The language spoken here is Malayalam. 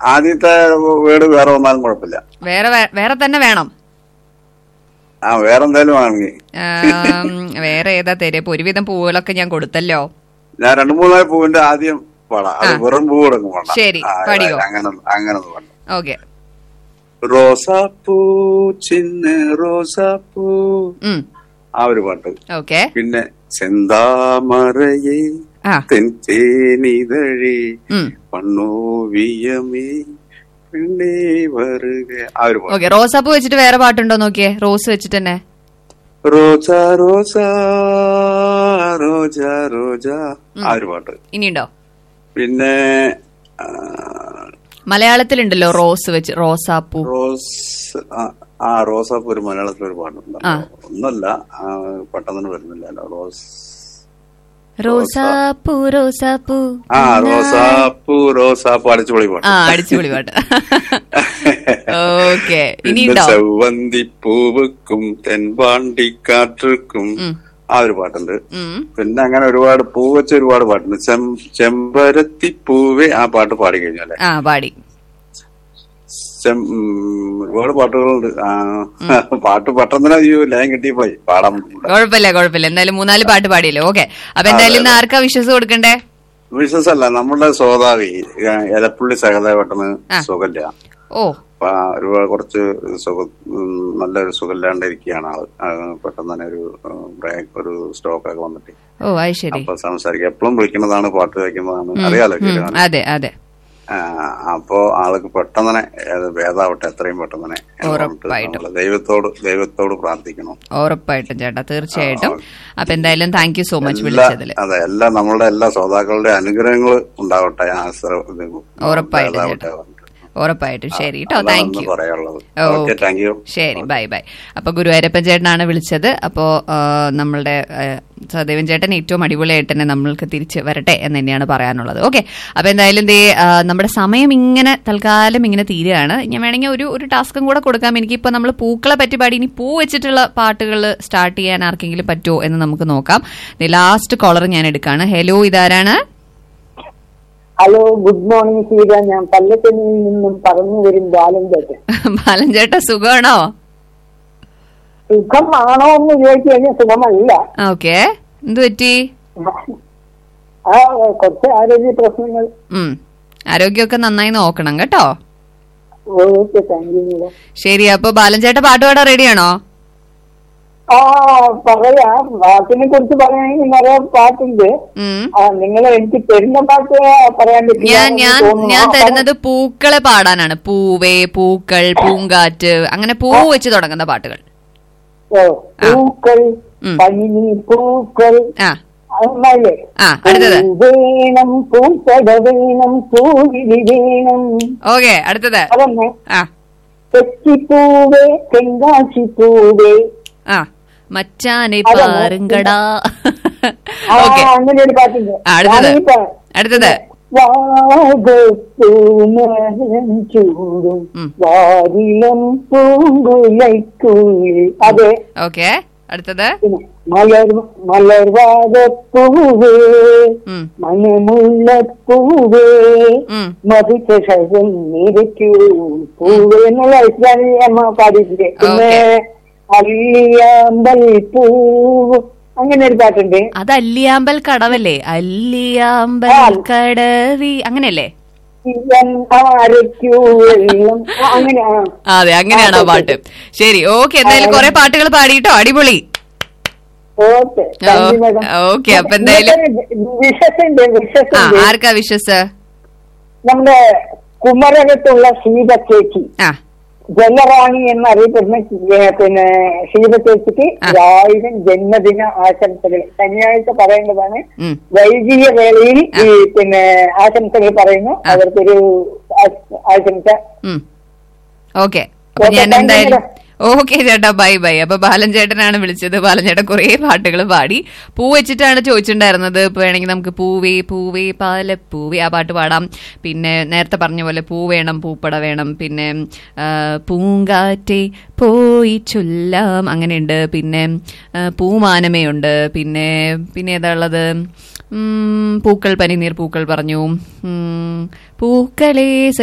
ആദ്യത്തെ വീട് വേറെ വന്നാലും കുഴപ്പമില്ല വേറെ വേ- വേറെ തന്നെ വേണം ആ വേറെ എന്തായാലും ആണെങ്കിൽ ആം, വേറെ ഏതാ തരും ഇപ്പൊ ഒരുവിധം പൂവുകളൊക്കെ ഞാൻ കൊടുത്തല്ലോ ഞാൻ രണ്ടു മൂന്നാല് പൂവിന്റെ ആദ്യം പാടാം അത് വെറും പൂ കൊടുക്കും വേണ്ട ശരി, ആ, പാടിക്കോ. അങ്ങനെ അങ്ങനെ വേണ്ട ഓക്കെ റോസാപ്പൂ ചിന്ന റോസാപ്പൂ ഉം ആ ഒരു പാട്ട് ഓക്കെ പിന്നെ ചെന്താമറയെ ആ തെൻതേനിതഴി ഉം പണ്ണോവിയമേ പെണ്ണേ വരുക ആ ഒരു പാട്ട് ഓക്കെ റോസാപ്പൂ വെച്ചിട്ട് വേറെ പാട്ടുണ്ടോ നോക്കിയേ റോസ് വെച്ചിട്ട് തന്നെ റോജ റോജ റോജ റോജ ആ ഒരു പാട്ട് ഇനിയുണ്ടോ പിന്നെ ആ, മലയാളത്തിലുണ്ടല്ലോ റോസ് വെച്ച് റോസാപ്പൂ റോസ് ആ, ആ റോസാപ്പ് ഒരു മലയാളത്തിൽ ഒരു പാട്ടുണ്ട് ആ. ഒന്നല്ല ആ, പെട്ടെന്ന് വരുന്നില്ലല്ലോ റോസ് റോസാപ്പൂ റോസാപ്പൂ ആ റോസാപ്പൂ റോസാപ്പ് അടിച്ചുപൊളി പാട്ട് ആ അടിച്ചുപൊളി പാട്ട് ഓക്കെ പിന്നെ ഇനിയുണ്ടോ ചെവന്തി പൂവുക്കും തെൻപാണ്ടിക്കാറ്റുക്കും ഉം. ആ ഒരു പാട്ടുണ്ട് ഉം. പിന്നെ അങ്ങനെ ഒരുപാട് പൂ വെച്ച ഒരുപാട് പാട്ടുണ്ട് ചെം- ചെമ്പരത്തി പൂവേ ആ പാട്ട് പാടി കഴിഞ്ഞാലേ ആ പാടി ചെം- ഉം, ഒരുപാട് പാട്ടുകളുണ്ട് ആ, പാട്ട് പെട്ടെന്ന് അയ്യോ ലയം കിട്ടിയപ്പോയി പാടാൻ ബുദ്ധിമുട്ടാ. കുഴപ്പമില്ല കുഴപ്പമില്ല എന്തായാലും മൂന്നാല് പാട്ട് പാടിയല്ലോ ഓക്കെ അപ്പൊ എന്തായാലും ഇന്ന് ആർക്കാ വിശ്വസ് കൊടുക്കണ്ടേ വിശ്വസ് അല്ല നമ്മുടെ സോതാവി എലപ്പുള്ളി സഹദേവട്ടന് ആ. സുഖമില്ല ഓ അപ്പൊ ആ ഒരുപാട് കുറച്ച് സുഖ ഉം, നല്ലൊരു സുഖമില്ലാണ്ടിരിക്കുകയാണ് ആള് ആ, പെട്ടെന്ന് തന്നെ ഒരു ബ്രേക്ക് ഒരു സ്റ്റോക്ക് ഒക്കെ വന്നിട്ട് ഓ അത് ശരി അപ്പൊ സംസാരിക്കുക എപ്പോഴും വിളിക്കുന്നതാണ് പാട്ട് വയ്ക്കുന്നതാണ് അറിയാലോ ഉം, കേൾക്കാൻ. അതെ അതെ ആ, അപ്പോ ആൾക്ക് പെട്ടെന്ന് തന്നെ ഏത് ഭേദാവട്ടെ എത്രയും പെട്ടെന്ന് തന്നെ ഉറപ്പായിട്ടും. നമ്മള് ദൈവത്തോട് ദൈവത്തോട് പ്രാർത്ഥിക്കണം ഉറപ്പായിട്ടും ചേട്ടാ തീർച്ചയായിട്ടും അപ്പൊ എന്തായാലും താങ്ക് യു സോ മച്ച് എല്ലാ വിളിച്ചതില് അതെ എല്ലാ നമ്മളുടെ എല്ലാ ശ്രോതാക്കളുടെ അനുഗ്രഹങ്ങൾ ഉണ്ടാവട്ടെ ആ ശ്ര- ഇത് ഉറപ്പായിട്ടും ഭേദാവട്ടെ ഉറപ്പായിട്ടും ശരി കേട്ടോ അതാണ് താങ്ക് ഒന്ന് യു പറയാനുള്ളത് ഓ. ഓക്കെ താങ്ക് യു ശരി ബൈ ബൈ അപ്പൊ ഗുരുവായൂരപ്പൻ ചേട്ടനാണ് വിളിച്ചത് അപ്പോ ആ, നമ്മളുടെ ആ, സഹദേവൻ ചേട്ടൻ ഏറ്റവും അടിപൊളിയായിട്ട് തന്നെ നമ്മൾക്ക് തിരിച്ച് വരട്ടെ എന്ന് തന്നെയാണ് പറയാനുള്ളത് ഓക്കെ അപ്പൊ എന്തായാലും ദേ ആ, നമ്മുടെ സമയം ഇങ്ങനെ തൽക്കാലം ഇങ്ങനെ തീരുകയാണ് ഞാൻ വേണമെങ്കിൽ ഒരു ഒരു ടാസ്കും കൂടെ കൊടുക്കാം എനിക്കിപ്പോ നമ്മൾ പൂക്കളെ പറ്റി പാടി ഇനി പൂ വെച്ചിട്ടുള്ള പാട്ടുകൾ സ്റ്റാർട്ട് ചെയ്യാൻ ആർക്കെങ്കിലും പറ്റുമോ എന്ന് നമുക്ക് നോക്കാം ലാസ്റ്റ് കോളർ ഞാൻ എടുക്കാണ് ഹലോ ഇതാരാണ് ഹലോ ഗുഡ് മോർണിംഗ് സീത ഞാൻ പല്ലക്കനിയിൽ നിന്നും പറഞ്ഞു വരും ബാലൻ ചേട്ടൻ ബാലൻ ചേട്ടാ സുഖമാണോ സുഖമാണോ എന്ന് ചോദിച്ചു കഴിഞ്ഞാൽ സുഖമല്ല ഓക്കെ എന്ത് പറ്റി ആ കുറച്ച് ആരോഗ്യ പ്രശ്നങ്ങൾ ഉം ആരോഗ്യമൊക്കെ നന്നായി നോക്കണം കേട്ടോ ഓക്കെ താങ്ക് യു ശരി അപ്പൊ ബാലൻ ചേട്ടാ പാട്ട് പാടാൻ റെഡിയാണോ ആ പറയാം പാട്ടിനെ കുറിച്ച് പറയുകയാണെങ്കിൽ നിറയെ പാട്ടുണ്ട് ഉം. ആ നിങ്ങൾ എനിക്ക് തരുന്ന പാട്ട് പറയാൻ പറ്റില്ല ഞാൻ എന്ന് ഞാൻ തോന്നുന്നു. ഞാൻ ആ, തരുന്നത് പൂക്കളെ പാടാനാണ് പൂവേ പൂക്കൾ പൂങ്കാറ്റ് അങ്ങനെ പൂ വെച്ച് തുടങ്ങുന്ന പാട്ടുകൾ ഓ, പൂക്കൾ ഉം. പനി പൂക്കൾ ആ അല്ലേ ആ അടുത്തത് പൂ വേണം പൂച്ചട വേണം പൂവിളി വേണം ഓക്കെ അടുത്തത് അതന്നെ ആ തെച്ചിപ്പൂവേ തെങ്കാശിപ്പൂവേ ആ മച്ചാനെ അതല്ല. പാറുങ്കടാ ആ ഓക്കെ അങ്ങനെ ഒരു പാട്ടുണ്ട് ആ, അടുത്തത് ഞാനീ പാ- അടുത്തത് വാഗപ്പൂമരം ചൂടും ഉം. വാരിളം പൂങ്കുലയ്ക്കുള്ളിൽ അതെ ഓക്കെ അടുത്തത് പിന്നെ മലർ മലർവാദപ്പൂവേ ഉം മണമുള്ള പൂവേ ഉം മധുചഷകം നിരക്കൂ പൂവേ എന്നുള്ള ഇസ്ലാമി അമ്മ പാടിയിട്ടുണ്ട് പിന്നെ അല്ലിയാമ്പൽ പൂവ് അങ്ങനെ ഒരു പാട്ടുണ്ട് അത് അല്ലിയാമ്പൽ കടവല്ലേ അല്ലിയാമ്പൽ ആ. കടവി അങ്ങനെയല്ലേ ഇവൻ ആരയ്ക്കൂ വെള്ളം ആ, അങ്ങനെ ആ ആ, അതെ അങ്ങനെയാണ് ആ പാട്ട് ശരി ഓക്കെ എന്തായാലും കുറെ പാട്ടുകൾ പാടിയിട്ടോ അടിപൊളി okay thank you madam okay അപ്പൊ എന്തായാലും വിശ്വസുണ്ട് ആ വിശ്വസുണ്ട് ആർക്കാ വിശ്വസ് നമ്മുടെ കുമരകത്തുള്ള ശീത ചേച്ചി ആ ജലറാണി എന്നറിയപ്പെടുന്ന ഏ, പിന്നെ ശീത ചേച്ചിക്ക് ആ. ഒരായിരം ജന്മദിന ആശംസകൾ ശനിയാഴ്ച പറയേണ്ടതാണ് ഉം വൈദിക വേളയിൽ ഈ പിന്നെ ആശംസകൾ പറയുന്നു ആ. അവർക്കൊരു ആശ- ആശംസ ഉം ഓക്കെ അപ്പൊ ഓക്കെ, ഞാൻ താങ്ക് യു എന്തായാലും മേഡം. ഓക്കെ ചേട്ടാ ബൈ ബൈ അപ്പൊ ബാലൻ ചേട്ടനാണ് വിളിച്ചത് ബാലൻ ചേട്ടൻ കുറേ പാട്ടുകൾ പാടി പൂ വെച്ചിട്ടാണ് ചോദിച്ചിട്ടുണ്ടായിരുന്നത് ഇപ്പൊ വേണമെങ്കിൽ നമുക്ക് പൂവേ പൂവേ പാലപ്പൂവേ ആ പാട്ട് പാടാം പിന്നെ നേരത്തെ പറഞ്ഞ പോലെ പൂ വേണം പൂപ്പട വേണം പിന്നെ ആ, പൂങ്കാറ്റെ പോയി ചൊല്ലാം അങ്ങനെയുണ്ട് പിന്നെ ആ, പൂമാനമയുണ്ട് പിന്നെ പിന്നെ ഏതാ ഉള്ളത് ഉം, പൂക്കൾ പനിനീർ പൂക്കൾ പറഞ്ഞു ഉം, പൂക്കളെ